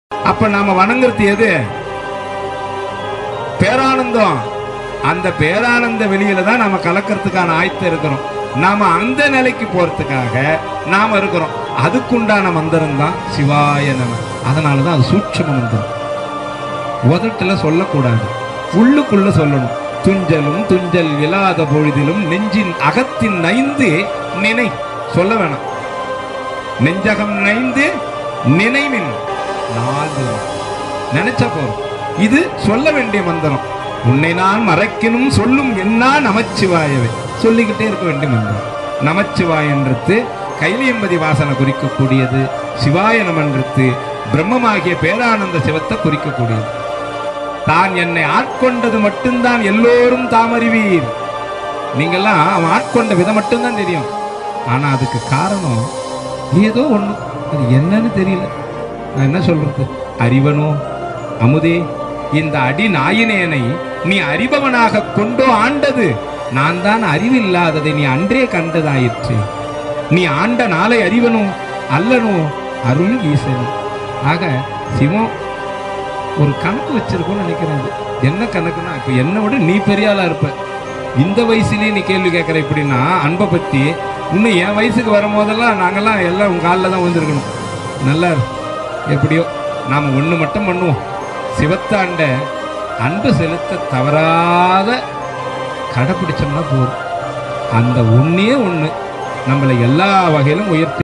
அப்ப நாம வணங்குறது எது பேரானந்தம் அந்த பேரானந்த வெளியில தான் நாம கலக்கிறதுக்கான ஆயத்தம் இருக்கிறோம் நாம அந்த நிலைக்கு போறதுக்காக நாம இருக்கிறோம் அதுக்குண்டான மந்திரம் தான் சிவாய நம அதனாலதான் அது சூட்சம மந்திரம் உதட்டுல சொல்லக்கூடாது உள்ளுக்குள்ள சொல்லணும் துஞ்சலும் துஞ்சல் இல்லாத பொழுதிலும் நெஞ்சின் அகத்தின் நைந்து நினை சொல்ல வேணாம் நெஞ்சகம் நைந்து நினைவின் நாலு நினைச்சா போதும் இது சொல்ல வேண்டிய மந்திரம் உன்னை நான் மறைக்கணும் சொல்லும் என்ன நமச்சிவாயவே சொல்லிக்கிட்டே இருக்க வேண்டிய மந்திரம் நமச்சிவாயன்றது கைலியம்பதி வாசனை குறிக்கக்கூடியது சிவாய நமன்றது பிரம்மமாகிய பேரானந்த சிவத்தை குறிக்கக்கூடியது தான் என்னை ஆட்கொண்டது மட்டும்தான் எல்லோரும் தாமறிவீர் நீங்கெல்லாம் அவன் ஆட்கொண்ட விதம் மட்டும்தான் தெரியும் ஆனா அதுக்கு காரணம் ஏதோ ஒண்ணு அது என்னன்னு தெரியல நான் என்ன சொல்றது அறிவனோ அமுதே இந்த அடி நாயினேனை நீ அறிபவனாக கொண்டோ ஆண்டது நான் தான் அறிவில்லாததை நீ அன்றே கண்டதாயிற்று நீ ஆண்ட நாளை அறிவனோ அல்லனோ அருள் ஈசன் ஆக சிவம் ஒரு கணக்கு வச்சிருக்கோம்னு நினைக்கிறேன் அது. என்ன கணக்குன்னா இப்ப என்னை விட நீ பெரிய ஆளா இருப்ப இந்த வயசுலயே நீ கேள்வி கேட்கற இப்படின்னா அன்பை பத்தி இன்னும் என் வயசுக்கு வரும்போதெல்லாம் நாங்கெல்லாம் எல்லாம் உங்க காலில் தான் வந்திருக்கணும் நல்லா இரு. எப்படியோ நாம ஒண்ணு மட்டும் பண்ணுவோம் சிவத்தாண்ட அன்பு செலுத்த தவறாத கடைப்பிடிச்சோம்னா போதும் அந்த ஒண்ணே ஒண்ணு நம்மளை எல்லா வகையிலும் உயர்த்தி